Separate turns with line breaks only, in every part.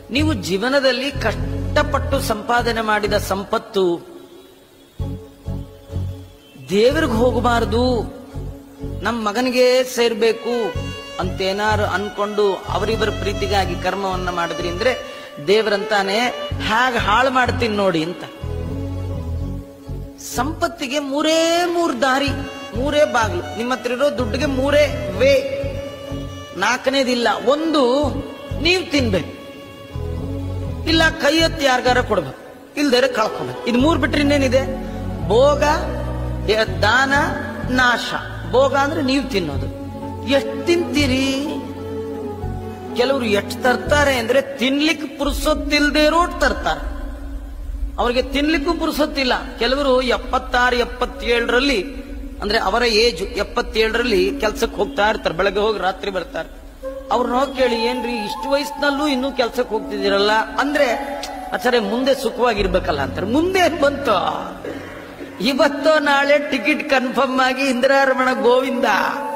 ನೀವು ಜೀವನದಲ್ಲಿ ಕಷ್ಟಪಟ್ಟು ಸಂಪಾದನೆ ಮಾಡಿದ ಸಂಪತ್ತು ದೇವರಿಗೆ ಹೋಗಬಾರದು ನಮ್ಮ ಮಗನಿಗೆ ಸೇರ್ಬೇಕು ಅಂತೇನಾರು ಅನ್ಕೊಂಡು ಅವರಿಬ್ಬರ ಪ್ರೀತಿಗಾಗಿ ಕರ್ಮವನ್ನ ಮಾಡಿದ್ರಿ ಅಂದ್ರೆ ದೇವರಂತಾನೆ ಹಾಗೆ ಹಾಳು ಮಾಡ್ತೀನಿ ನೋಡಿ ಅಂತ ಸಂಪತ್ತಿಗೆ ಮೂರೇ ಮೂರ್ ದಾರಿ ಮೂರೇ ಬಾಗ್ಲು ನಿಮ್ಮ ಹತ್ರ ಇರೋ ದುಡ್ಡಿಗೆ ಮೂರೇ ವೇ ನಾಲ್ಕನೇದಿಲ್ಲ ಒಂದು ನೀವು ತಿನ್ಬೇಕು ಇಲ್ಲ ಕೈ ಎತ್ತಿ ಯಾರಿಗಾರ ಕೊಡ್ಬೇಕು ಇಲ್ದರೆ ಕಳ್ಕೊಬೇಕು ಇದು ಮೂರ್ ಬಿಟ್ರೆ ಇನ್ನೇನಿದೆ ಭೋಗ ಯ- ದಾನ ನಾಶ ಭೋಗ ಅಂದ್ರೆ ನೀವು ತಿನ್ನೋದು ಎಷ್ಟು ತಿಂತೀರಿ ಕೆಲವರು ಎಷ್ಟು ತರ್ತಾರೆ ಅಂದ್ರೆ ತಿನ್ಲಿಕ್ಕೆ ಪುರುಸೊತ್ತಿಲ್ದೇ ಇರೋಟ್ ತರ್ತಾರೆ ಅವ್ರಿಗೆ ತಿನ್ಲಿಕ್ಕೂ ಪುರುಸೊತ್ತಿಲ್ಲ ಕೆಲವರು ಎಪ್ಪತ್ತಾರು ಎಪ್ಪತ್ತೇಳರಲ್ಲಿ ಅಂದ್ರೆ ಅವರ ಏಜ್ ಎಪ್ಪತ್ತೇಳರಲ್ಲಿ ಕೆಲ್ಸಕ್ಕೆ ಹೋಗ್ತಾ ಇರ್ತಾರೆ ಬೆಳಗ್ಗೆ ಹೋಗಿ ರಾತ್ರಿ ಬರ್ತಾರೆ ಅವ್ರನ್ನ ಹೋಗಿ ಕೇಳಿ ಏನ್ರಿ ಇಷ್ಟು ವಯಸ್ಸಿನಲ್ಲೂ ಇನ್ನೂ ಕೆಲ್ಸಕ್ಕೆ ಹೋಗ್ತಿದ್ದೀರಲ್ಲ ಅಂದ್ರೆ ಆಚಾರೆ ಮುಂದೆ ಸುಖವಾಗಿರ್ಬೇಕಲ್ಲ ಅಂತಾರೆ ಮುಂದೆ ಏನ್ ಬಂತು ಇವತ್ತೋ ನಾಳೆ ಟಿಕೆಟ್ ಕನ್ಫರ್ಮ್ ಆಗಿ ಇಂದಿರಾರಮಣ ಗೋವಿಂದ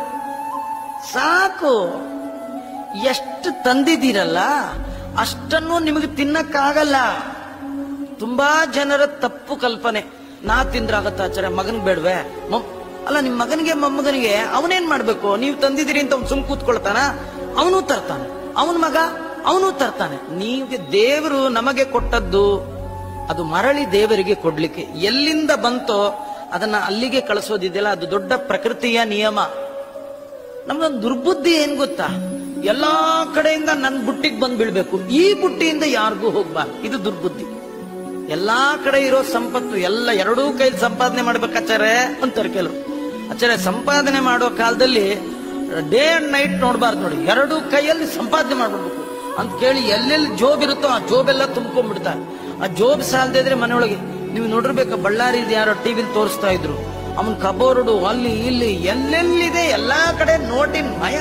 ಸಾಕು ಎಷ್ಟು ತಂದಿದ್ದೀರಲ್ಲ ಅಷ್ಟನ್ನು ನಿಮಗೆ ತಿನ್ನಕ್ಕಾಗಲ್ಲ ತುಂಬಾ ಜನರ ತಪ್ಪು ಕಲ್ಪನೆ ನಾ ತಿಂದ್ರಾಗತ್ತ ಆಚಾರ ಮಗನ್ ಬೇಡ್ವೆ ಮಮ್- ಅಲ್ಲ ನಿಮ್ ಮಗನಿಗೆ ಮೊಮ್ಮಗನಿಗೆ ಅವನೇನ್ ಮಾಡ್ಬೇಕು ನೀವು ತಂದಿದ್ದೀರಿ ಅಂತ ಅವ್ನು ಸುಮ್ ಕೂತ್ಕೊಳ್ತಾನ ಅವನು ತರ್ತಾನೆ ಅವನ ಮಗ ಅವನು ತರ್ತಾನೆ ನೀವು ದೇವರು ನಮಗೆ ಕೊಟ್ಟದ್ದು ಅದು ಮರಳಿ ದೇವರಿಗೆ ಕೊಡ್ಲಿಕ್ಕೆ ಎಲ್ಲಿಂದ ಬಂತೋ ಅದನ್ನ ಅಲ್ಲಿಗೆ ಕಳಿಸೋದಿದೆಯಲ್ಲ ಅದು ದೊಡ್ಡ ಪ್ರಕೃತಿಯ ನಿಯಮ ನಮ್ದೊಂದು ದುರ್ಬುದ್ಧಿ ಏನ್ ಗೊತ್ತಾ ಎಲ್ಲಾ ಕಡೆಯಿಂದ ನನ್ ಬುಟ್ಟಿಗೆ ಬಂದ್ ಬೀಳ್ಬೇಕು ಈ ಬುಟ್ಟಿಯಿಂದ ಯಾರಿಗೂ ಹೋಗ್ಬಾರ್ದು ಇದು ದುರ್ಬುದ್ಧಿ ಎಲ್ಲಾ ಕಡೆ ಇರೋ ಸಂಪತ್ತು ಎಲ್ಲ ಎರಡೂ ಕೈಲಿ ಸಂಪಾದನೆ ಮಾಡ್ಬೇಕಾಚಾರೆ ಅಂತಾರೆ ಕೆಲವರು ಆಚಾರೆ ಸಂಪಾದನೆ ಮಾಡೋ ಕಾಲದಲ್ಲಿ ಡೇ ಅಂಡ್ ನೈಟ್ ನೋಡ್ಬಾರ್ದು ನೋಡಿ ಎರಡೂ ಕೈಯಲ್ಲಿ ಸಂಪಾದನೆ ಮಾಡ್ಬಿಡ್ಬೇಕು ಅಂತ ಕೇಳಿ ಎಲ್ಲೆಲ್ಲಿ ಜೋಬ್ ಇರುತ್ತೋ ಆ ಜೋಬೆಲ್ಲ ತುಂಬ್ಕೊಂಡ್ಬಿಡ್ತಾರೆ ಆ ಜೋಬ್ ಸಾಲದೇ ಇದ್ರೆ ಮನೆಯೊಳಗೆ ನೀವು ನೋಡಿರ್ಬೇಕು ಬಳ್ಳಾರಿ ಯಾರೋ ಟಿವಿಲಿ ತೋರಿಸ್ತಾ ಇದ್ರು ಅವನ್ ಕಬೋರ್ಡು ಅಲ್ಲಿ ಇಲ್ಲಿ ಎಲ್ಲೆಲ್ಲಿದೆ ಎಲ್ಲಾ ಕಡೆ ನೋಟಿನ ಮಯ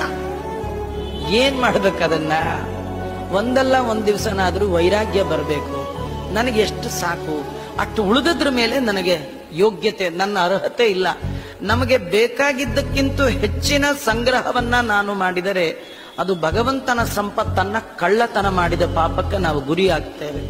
ಏನ್ ಮಾಡ್ಬೇಕು ಅದನ್ನ ಒಂದಲ್ಲ ಒಂದ್ ದಿವಸನಾದ್ರೂ ವೈರಾಗ್ಯ ಬರಬೇಕು ನನಗೆ ಎಷ್ಟು ಸಾಕು ಅಷ್ಟು ಉಳಿದದ್ರ ಮೇಲೆ ನನಗೆ ಯೋಗ್ಯತೆ ನನ್ನ ಅರ್ಹತೆ ಇಲ್ಲ ನಮಗೆ ಬೇಕಾಗಿದ್ದಕ್ಕಿಂತ ಹೆಚ್ಚಿನ ಸಂಗ್ರಹವನ್ನ ನಾನು ಮಾಡಿದರೆ ಅದು ಭಗವಂತನ ಸಂಪತ್ತನ್ನ ಕಳ್ಳತನ ಮಾಡಿದ ಪಾಪಕ್ಕೆ ನಾವು ಗುರಿಯಾಗ್ತೇವೆ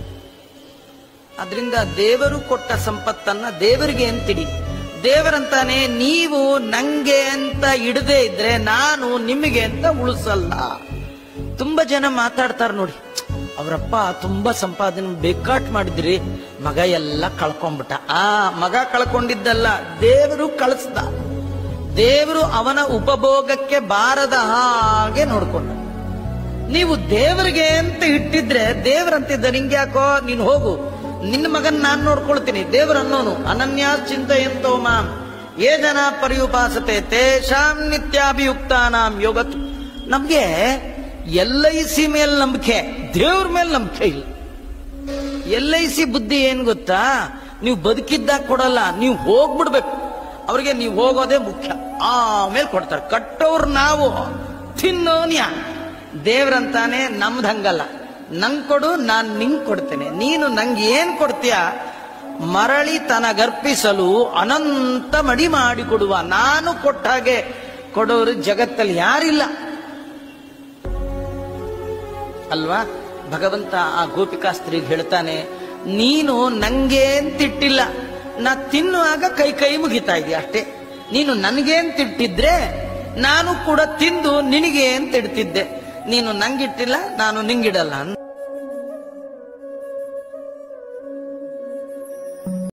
ಅದರಿಂದ ದೇವರು ಕೊಟ್ಟ ಸಂಪತ್ತನ್ನ ದೇವರಿಗೆ ಅಂತಿಡಿ ದೇವರಂತಾನೆ ನೀವು ನಂಗೆ ಅಂತ ಇಡದೆ ಇದ್ರೆ ನಾನು ನಿಮಗೆ ಅಂತ ಉಳಿಸಲ್ಲ ತುಂಬಾ ಜನ ಮಾತಾಡ್ತಾರ ನೋಡಿ ಅವರಪ್ಪ ತುಂಬಾ ಸಂಪಾದನೆ ಬೇಕಾಟ್ ಮಾಡಿದ್ರಿ ಮಗ ಎಲ್ಲ ಕಳ್ಕೊಂಡ್ಬಿಟ್ಟ ಆ ಮಗ ಕಳ್ಕೊಂಡಿದ್ದಲ್ಲ ದೇವರು ಕಳಿಸ್ದ ದೇವರು ಅವನ ಉಪಭೋಗಕ್ಕೆ ಬಾರದ ಹಾಗೆ ನೋಡ್ಕೊಂಡ ನೀವು ದೇವರಿಗೆ ಅಂತ ಇಟ್ಟಿದ್ರೆ ದೇವರಂತಿದ್ದ ನಿಂಗೆ ಯಾಕೋ ನೀನು ಹೋಗು ನಿನ್ನ ಮಗನ್ ನಾನ್ ನೋಡ್ಕೊಳ್ತೀನಿ ದೇವ್ರ ಅನ್ನೋನು ಅನನ್ಯ ಚಿಂತ ಎಂತೋ ಮಾಂ ಏ ಜನ ಪರ್ಯುಪಾಸತೆ ತೇಷಾಂ ನಿತ್ಯಾಭಿಯುಕ್ತಾನಾಂ ಯೋಗ ನಮ್ಗೆ ಎಲ್ ಐ ಸಿ ಮೇಲೆ ನಂಬಿಕೆ ದೇವ್ರ ಮೇಲೆ ನಂಬಿಕೆ ಇಲ್ಲ ಎಲ್ ಐ ಸಿ ಬುದ್ಧಿ ಏನ್ ಗೊತ್ತಾ ನೀವು ಬದುಕಿದ್ದಾಗ ಕೊಡಲ್ಲ ನೀವು ಹೋಗ್ಬಿಡ್ಬೇಕು ಅವ್ರಿಗೆ ನೀವು ಹೋಗೋದೇ ಮುಖ್ಯ ಆಮೇಲೆ ಕೊಡ್ತಾರೆ ಕಟ್ಟೋರ್ ನಾವು ತಿನ್ನೋನ್ಯ ದೇವ್ರಂತಾನೆ ನಮ್ದ್ ಹಂಗಲ್ಲ ನಂಗ್ ಕೊಡು ನಾನ್ ನಿಂಗ್ ಕೊಡ್ತೇನೆ ನೀನು ನಂಗೆ ಏನ್ ಕೊಡ್ತೀಯ ಮರಳಿ ತನಗರ್ಪಿಸಲು ಅನಂತ ಮಡಿ ಮಾಡಿಕೊಡುವ ನಾನು ಕೊಟ್ಟ ಹಾಗೆ ಕೊಡೋರು ಜಗತ್ತಲ್ಲಿ ಯಾರಿಲ್ಲ ಅಲ್ವಾ ಭಗವಂತ ಆ ಗೋಪಿಕಾಸ್ತ್ರಿಗೆ ಹೇಳ್ತಾನೆ ನೀನು ನಂಗೆ ಅಂತಿಟ್ಟಿಲ್ಲ ನಾ ತಿನ್ನುವಾಗ ಕೈ ಕೈ ಮುಗಿತಾ ಇದೆಯಾ ಅಷ್ಟೇ ನೀನು ನನಗೆ ಅಂತಿಟ್ಟಿದ್ರೆ ನಾನು ಕೂಡ ತಿಂದು ನಿನಗೆ ಅಂತ ಇಡ್ತಿದ್ದೆ ನೀನು ನಂಗಿಟ್ಟಿಲ್ಲ ನಾನು ನಿಂಗಿಡಲ್ಲ ಅಂತ